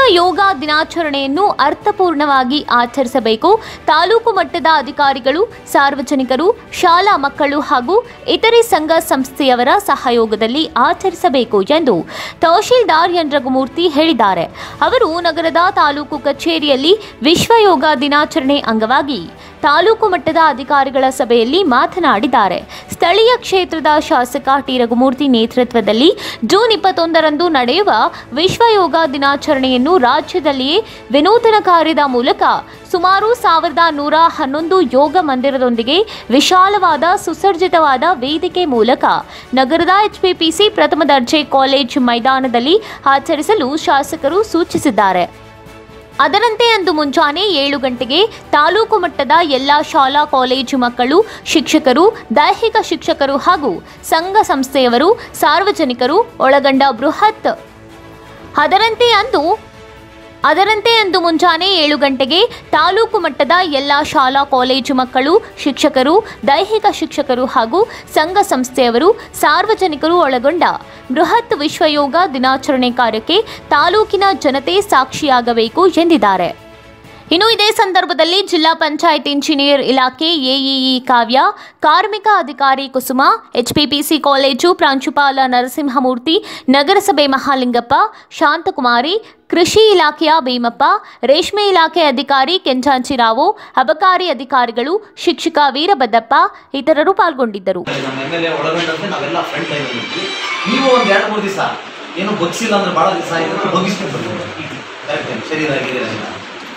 ಯೋಗ ದಿನಾಚರಣೆಯನ್ನು ಅರ್ಥಪೂರ್ಣವಾಗಿ ಆಚರಿಸಬೇಕು ತಾಲೂಕು ಮಟ್ಟದ ಅಧಿಕಾರಿಗಳು ಸಾರ್ವಜನಿಕರು ಶಾಲಾ ಮಕ್ಕಳು ಹಾಗೂ ಇತರೆ ಸಂಘ ಸಂಸ್ಥೆಯವರ ಸಹಯೋಗದಲ್ಲಿ ಆಚರಿಸಬೇಕು ಎಂದು ತಹಶೀಲ್ದಾರ್ ಎನ್ ರಘುಮೂರ್ತಿ ಹೇಳಿದ್ದಾರೆ ಅವರು ನಗರದ ತಾಲೂಕು ಕಚೇರಿಯಲ್ಲಿ ವಿಶ್ವ ಯೋಗ ದಿನಾಚರಣೆ ಅಂಗವಾಗಿ ತಾಲೂಕು ಮಟ್ಟದ ಅಧಿಕಾರಿಗಳ ಸಭೆಯಲ್ಲಿ ಮಾತನಾಡಿದ್ದಾರೆ ಸ್ಥಳೀಯ ಕ್ಷೇತ್ರದ ಶಾಸಕ ಟಿ ರಘುಮೂರ್ತಿ ನೇತೃತ್ವದಲ್ಲಿ ಜೂನ್ ಇಪ್ಪತ್ತೊಂದರಂದು ನಡೆಯುವ ವಿಶ್ವ ಯೋಗ ದಿನಾಚರಣೆಯನ್ನು ರಾಜ್ಯದಲ್ಲಿಯೇ ವಿನೂತನ ಕಾರ್ಯದ ಮೂಲಕ ಸುಮಾರು ಸಾವಿರದ ನೂರ ಹನ್ನೊಂದು ಯೋಗ ಮಂದಿರದೊಂದಿಗೆ ವಿಶಾಲವಾದ ಸುಸರ್ಜಿತವಾದ ವೇದಿಕೆ ಮೂಲಕ ನಗರದ ಎಚ್ಪಿಪಿಸಿ ಪ್ರಥಮ ದರ್ಜೆ ಕಾಲೇಜ್ ಮೈದಾನದಲ್ಲಿ ಆಚರಿಸಲು ಶಾಸಕರು ಸೂಚಿಸಿದ್ದಾರೆ ಅದರಂತೆ ಅಂದು ಮುಂಜಾನೆ ಏಳು ಗಂಟೆಗೆ ತಾಲೂಕು ಮಟ್ಟದ ಎಲ್ಲ ಶಾಲಾ ಕಾಲೇಜು ಮಕ್ಕಳು ಶಿಕ್ಷಕರು ದೈಹಿಕ ಶಿಕ್ಷಕರು ಹಾಗೂ ಸಂಘ ಸಂಸ್ಥೆಯವರು ಸಾರ್ವಜನಿಕರು ಒಳಗೊಂಡ ಬೃಹತ್ ಅದರಂತೆ ಅಂದು ಅದರಂತೆ ಅಂದು ಮುಂಜಾನೆ ಏಳು ಗಂಟೆಗೆ ತಾಲೂಕು ಮಟ್ಟದ ಎಲ್ಲ ಶಾಲಾ ಕಾಲೇಜು ಮಕ್ಕಳು ಶಿಕ್ಷಕರು ದೈಹಿಕ ಶಿಕ್ಷಕರು ಹಾಗೂ ಸಂಘ ಸಂಸ್ಥೆಯವರು ಸಾರ್ವಜನಿಕರು ಒಳಗೊಂಡ ಬೃಹತ್ ವಿಶ್ವಯೋಗ ದಿನಾಚರಣೆ ಕಾರ್ಯಕ್ಕೆ ತಾಲೂಕಿನ ಜನತೆ ಸಾಕ್ಷಿಯಾಗಬೇಕು ಎಂದಿದ್ದಾರೆ ಇನ್ನು ಇದೇ ಸಂದರ್ಭದಲ್ಲಿ ಜಿಲ್ಲಾ ಪಂಚಾಯತ್ ಇಂಜಿನಿಯರ್ ಇಲಾಖೆ ಎಇಇ ಕಾವ್ಯ ಕಾರ್ಮಿಕ ಅಧಿಕಾರಿ ಕುಸುಮ ಎಚ್ಪಿಪಿಸಿ ಕಾಲೇಜು ಪ್ರಾಂಶುಪಾಲ ನರಸಿಂಹಮೂರ್ತಿ ನಗರಸಭೆ ಮಹಾಲಿಂಗಪ್ಪ ಶಾಂತಕುಮಾರಿ ಕೃಷಿ ಇಲಾಖೆಯ ಭೀಮಪ್ಪ ರೇಷ್ಮೆ ಇಲಾಖೆ ಅಧಿಕಾರಿ ಕೆಂಚಾಂಚಿರಾವು ಅಬಕಾರಿ ಅಧಿಕಾರಿಗಳು ಶಿಕ್ಷಕ ವೀರಭದ್ರಪ್ಪ ಇತರರು ಪಾಲ್ಗೊಂಡಿದ್ದರು ನಮ್ಮ ಎಮ್ ಎಲ್ ಎ ಒಳಗೊಂಡಂತೆ ನಾವೆಲ್ಲ ಫ್ರಂಟ್ ಲೈನ್ ಇದ್ವಿ ನೀವು ಒಂದು ಎರಡು ಮೂರು ದಿವಸ ಏನು ಬಗ್ಸಿಲ್ಲ ಅಂದ್ರೆ ಭಾಳ ದಿವಸ ಆಯ್ತು ಬಗ್ಗಿಸ್ಕೊಂಡು ಬರ್ತೀವಿ ಕರೆಕ್ಟ್ ಶರೀರ ಗಿರೀರ ಎಲ್ಲ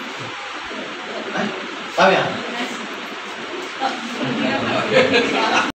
ಕಾವ್ಯ